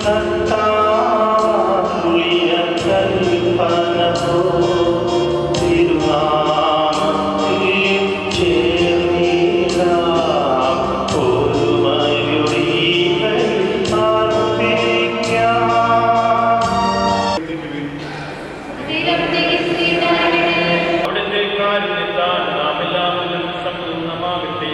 അവിടുത്തെ കാരുണ്യത്താൽ നാം എല്ലാവരും സമ്പൂർണ്ണമാകട്ടെ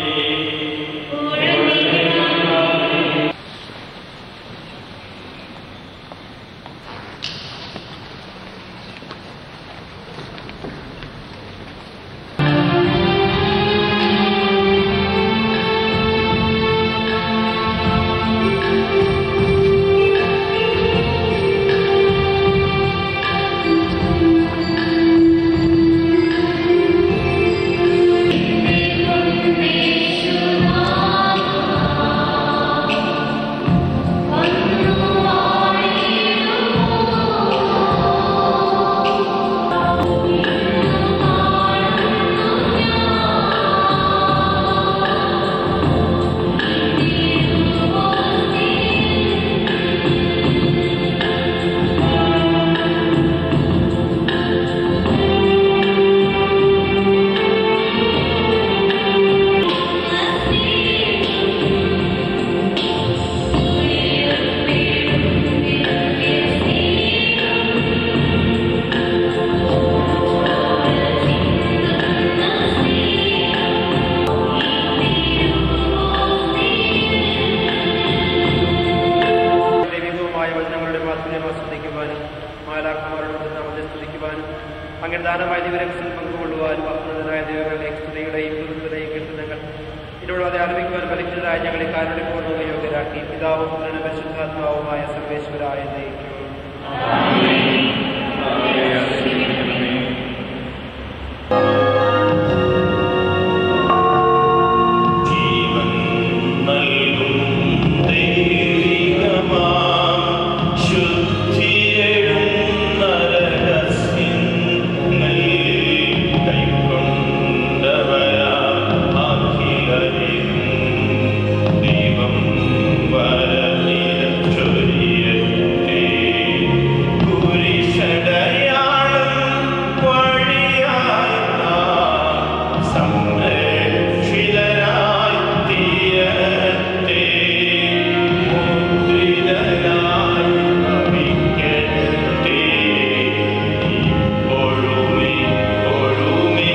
ദൈവികവുമായ വചനങ്ങളുടെ മാധുര്യം ആസ്വദിക്കുവാനും മാലാഖമാരോട് നാമത്തെ സ്തുതിക്കുവാനും അങ്ങനെ ദാനമായ ദിവരക്സിൽ പങ്കുകൊള്ളുവാനും അപ്രതനായ ദൈവങ്ങളുടെ സ്തുതിയുടെയും പുതുതയുടെയും കീർത്തനങ്ങൾ ഇതിലൂടെ ആരംഭിക്കുവാൻ ഫലിക്കുന്നതായ ഞങ്ങളെ കാരുണ്യപൂർണ്ണ യോഗ്യരാക്കി പിതാവും പുത്രനും പരിശുദ്ധാത്മാവുമായ സർവേശ്വരായ നയിക്കും ജീവൻ നൽകും ദൈവികമാം ശുദ്ധിയെഴും നരകസ്യങ്ങൾ കൈക്കൊണ്ടവരാം അഖിലരിലും ദൈവം വരനിരച്ചൊരിയട്ടെ കുരിശടയാളം വഴിയായി നാം സംരക്ഷിതരായി തീരട്ടെ മുദ്രിതരായി ഭവിക്കട്ടെ ഒഴുമി ഒഴുമി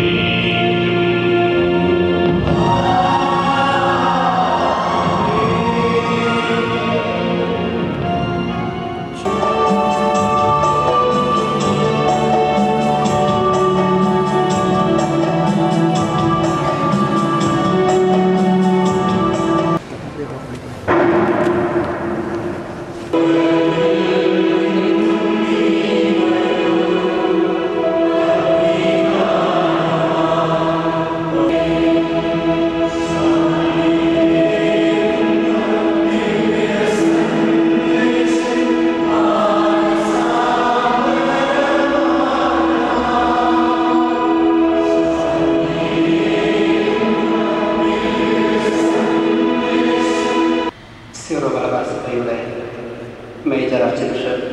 സീറോ മലബാർ സഭയുടെ major archbishop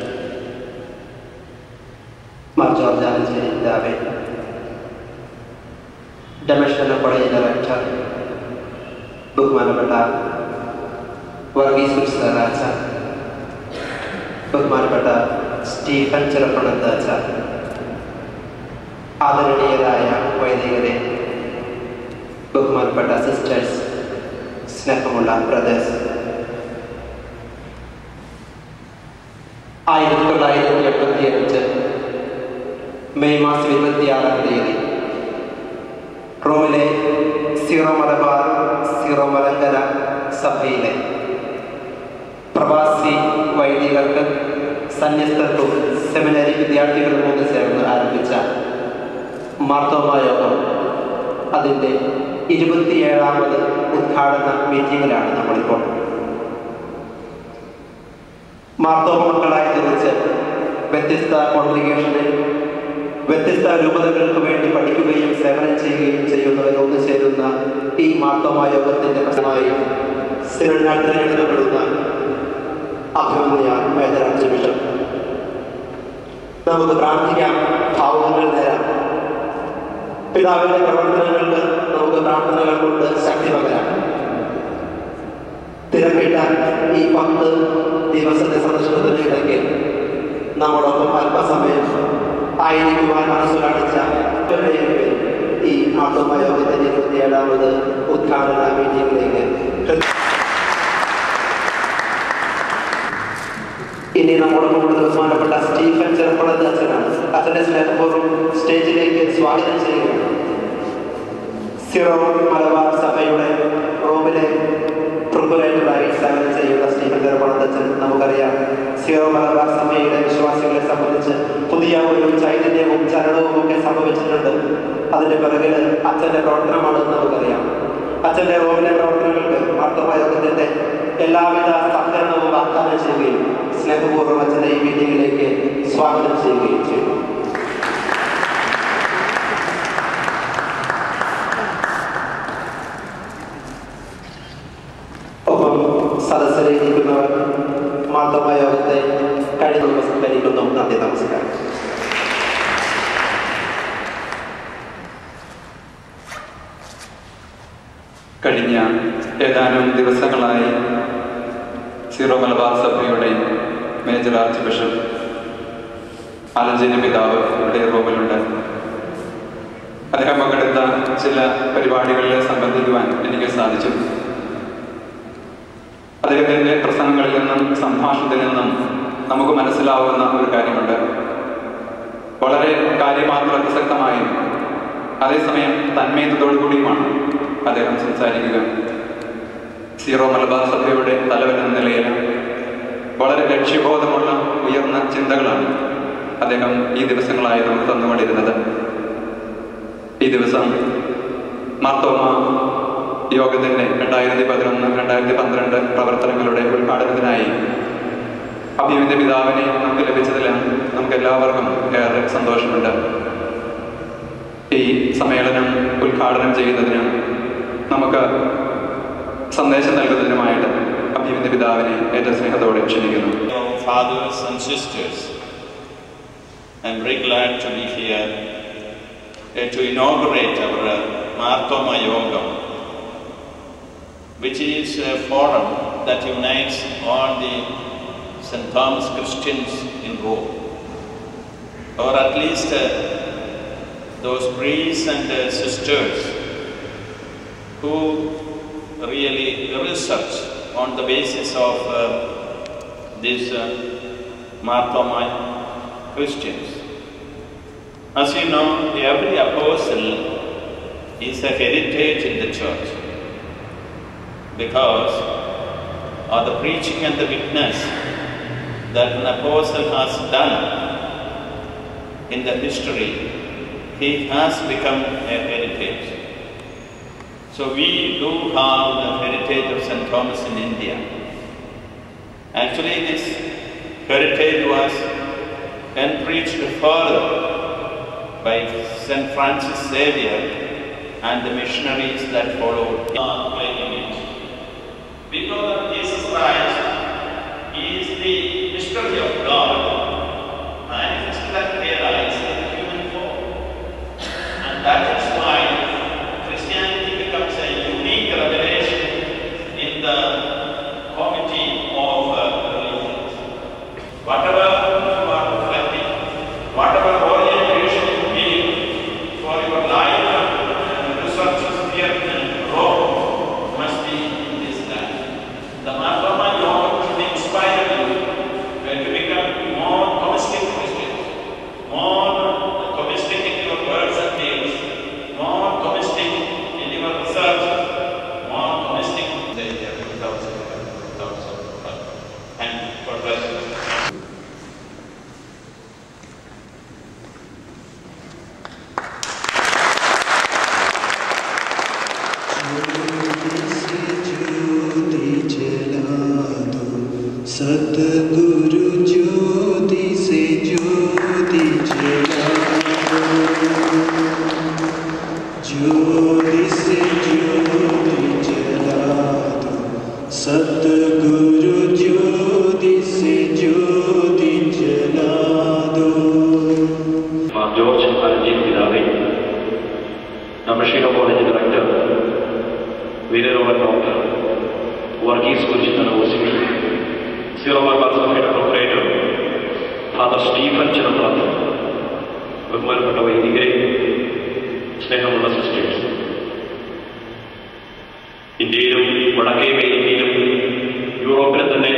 Mar George Alencherry പിതാവേ ഡെമഷ്ണൽ കോളേജ് ഡയറക്ടർ ബഹുമാനപ്പെട്ട വർഗീസ് ഉത്സവരാജ ബഹുമാനപ്പെട്ട സ്റ്റീഫൻ ചിറപ്പണത്താച്ച ആദരണീയരായ വൈദികരെ ബഹുമാനപ്പെട്ട സിസ്റ്റേഴ്സ് സ്നേഹമുള്ള ബ്രദേഴ്സ് ആയിരത്തി തൊള്ളായിരത്തി എൺപത്തി അഞ്ച് മെയ് മാസം ഇരുപത്തിയാറാം തീയതി റോമിലെ സീറോ മലബാർ സീറോ മലങ്കര സഭയിലെ പ്രവാസി വൈദികർക്ക് സന്യസ്തർക്കും സെമിനറി വിദ്യാർത്ഥികളും ഒന്ന് ചേർന്ന് ആരംഭിച്ച മാർത്തോമ യോഗം അതിൻ്റെ ഇരുപത്തിയേഴാമത് ഉദ്ഘാടന മീറ്റിംഗിലാണ് നമ്മളിപ്പോൾ മാർത്തോമ മക്കളായി ജനിച്ച് വ്യത്യസ്ത കോൺഗ്രിഗേഷനിൽ വ്യത്യസ്ത രൂപതകൾക്ക് വേണ്ടി പഠിക്കുകയും സേവനം ചെയ്യുകയും ചെയ്യുന്നവർ ഒന്നു ചേരുന്ന ഈ മാർത്തോമ യോഗത്തിന്റെ പ്രശ്നമായി സിറിനാൽ തിരഞ്ഞെടുക്കപ്പെടുന്ന അഭിമന്യ നമുക്ക് പ്രാർത്ഥിക്കാം ഭാവുകങ്ങൾ നേരാം പിതാവിന്റെ പ്രവർത്തനങ്ങളിൽ നമുക്ക് പ്രാർത്ഥനകൾ കൊണ്ട് ശക്തി പകരാം തിരക്കിട്ട ഈ പത്ത് ദിവസത്തെ സന്ദർശനത്തിനിടയ്ക്ക് നമ്മോടൊപ്പം അല്പസമയം ആയിരിക്കുവാൻ മനസ്സിലാണിച്ച ഇവരുടെയും പേരിൽ ഈ ആത്മയോഗത്തിന്റെ ഇരുപത്തിയേഴാമത് ഉദ്ഘാടന മീറ്റിംഗിലേക്ക് ഇനി നമ്മോടൊപ്പം ഉള്ളത് ബഹുമാനപ്പെട്ട സ്റ്റീഫൻ ചെറുപ്പളത്ത് അച്ഛനാണ് അച്ഛന്റെ സ്നേഹപൂർവ്വം സ്റ്റേജിലേക്ക് സ്വാഗതം ചെയ്യുകയാണ് സിറോ മലബാർ സഭയുടെ റോമിലെ പ്രിപ്പറേറ്ററായി സേവനം ചെയ്യുന്ന സ്റ്റീഫൻ ചെറുപ്പളത്ത് അച്ഛൻ നമുക്കറിയാം സിറോ മലബാർ സഭയുടെ വിശ്വാസികളെ സംബന്ധിച്ച് പുതിയ ഒരു ചൈതന്യവും ചലനവും ഒക്കെ സംഭവിച്ചിട്ടുണ്ട് അതിന്റെ പിറകിൽ അച്ഛന്റെ പ്രവർത്തനമാണെന്ന് നമുക്കറിയാം അച്ഛന്റെ റോമിലെ പ്രവർത്തനങ്ങൾക്ക് മാർത്തമായോഗത്തിന്റെ എല്ലാവിധ സഹകരണവും വാഗ്ദാനം ചെയ്യുകയും സ്നേഹപൂർവ്വം അച്ഛനെ ഈ മീറ്റിംഗിലേക്ക് സ്വാഗതം ചെയ്യുകയും ചെയ്തു ഒപ്പം സദസ്സിലിരിക്കുന്നവർ മാർത്തമായോഗത്തെ കഴിഞ്ഞ ദിവസം ഭരിക്കുന്നു നന്ദി നമസ്കാരം കഴിഞ്ഞ ഏതാനും ദിവസങ്ങളായി സീറോ മലബാർ സഭയുടെ മേജർ ആർച്ച് ബിഷപ്പ് ആലഞ്ചേരി പിതാവ് ഇവിടെ റോമിലുണ്ട് അദ്ദേഹം പങ്കെടുത്ത ചില പരിപാടികളിൽ സംബന്ധിക്കുവാൻ എനിക്ക് സാധിച്ചു അദ്ദേഹത്തിൻ്റെ പ്രസംഗങ്ങളിൽ നിന്നും സംഭാഷണത്തിൽ നിന്നും നമുക്ക് മനസ്സിലാവുന്ന ഒരു കാര്യമുണ്ട് വളരെ കാര്യമാത്ര പ്രസക്തമായും അതേസമയം തന്മയത്തോടു കൂടിയുമാണ് അദ്ദേഹം സംസാരിക്കുക സീറോ മലബാർ സഭയുടെ തലവൻ എന്ന നിലയിൽ വളരെ ലക്ഷ്യബോധമുള്ള ഉയർന്ന ചിന്തകളാണ് അദ്ദേഹം ഈ ദിവസങ്ങളായി നമുക്ക് തന്നുകൊണ്ടിരുന്നത് ഈ ദിവസം മാർത്തോമ യോഗത്തിന്റെ രണ്ടായിരത്തി പതിനൊന്ന് രണ്ടായിരത്തി പന്ത്രണ്ട് പ്രവർത്തനങ്ങളുടെ ഉദ്ഘാടനത്തിനായി അഭിയുവിന്റെ പിതാവിനെ നമുക്ക് ലഭിച്ചതിൽ നമുക്ക് എല്ലാവർക്കും ഏറെ സന്തോഷമുണ്ട് ഈ സമ്മേളനം ഉദ്ഘാടനം ചെയ്യുന്നതിന് നമുക്ക് സന്ദേശം നൽകുന്നതിനുമായിട്ട് അഭിയുവിന്റെ പിതാവിനെ ഏറ്റവും സ്നേഹത്തോടെ ക്ഷണിക്കുന്നു Our fathers and sisters, I'm very glad to be here uh, to inaugurate our uh, Marthoma Yoga, which is a forum that unites all the St. Thomas Christians in Rome, or at least uh, those priests and uh, sisters who really research on the basis of uh, these uh, Marthoma Christians. As you know, every apostle is a heritage in the church because of the preaching and the witness that an apostle has done in the history, he has become a heritage. So we do have the heritage of St. Thomas in India. Actually, this heritage was enriched further by St. Francis Xavier and the missionaries that followed. Are playing it. Because of Jesus Christ is the mystery of God manifested and realized in the human form. And that is why Christianity becomes a unique revelation in the community of uh, religions. Whatever you are reflecting, whatever orientation you give for your life and researches here in Rome must be in this life. The Mahatma Yoga should inspire you uh, to become more domestic Christians, more domestic in your words and deeds, more domestic in your research, more domestic in the year 2000, 2000. And God bless you. सतगुरु ज्योति से ज्योति जला ज्योति से ज्योति जला दो सतगुरु ज्योति से ज्योति जला दो സീറോ മലബാർ സഭയുടെ പ്രൊപ്പറേറ്റർ ഫാദർ സ്റ്റീഫൻ ചിറമ്പാത്ത് ബഹുമാനപ്പെട്ട വൈദികരെ സ്നേഹമുള്ള സിസ്റ്റേഴ്സ് ഇന്ത്യയിലും വടക്കേ അമേരിക്കയിലും യൂറോപ്പിലും തന്നെ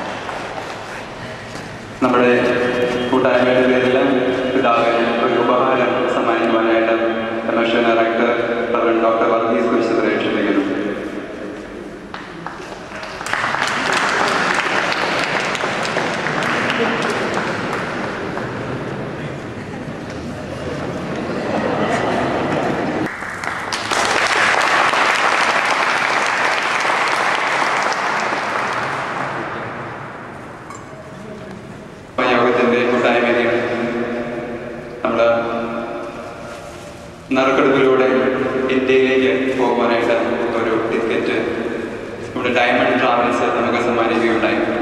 നമ്മുടെ കൂട്ടായ്മയുടെ പേരിൽ പിതാവിന് ഒരു ഉപഹാരം സമ്മാനിക്കുവാനായിട്ട് commission director reverend doctor Varghese കുരിശുദ്ധരെ ക്ഷണിക്കുന്നു യോഗത്തിന്റെ കൂട്ടായ്മയിൽ നമ്മൾ നറുക്കെടുപ്പിലൂടെ ഇന്ത്യയിലേക്ക് പോകുവാനായിട്ട് ഒരു ടിക്കറ്റ് നമ്മുടെ ഡയമണ്ട് ട്രാവൽസ് നമുക്ക് സമ്മാനിക്കുകയുണ്ടായി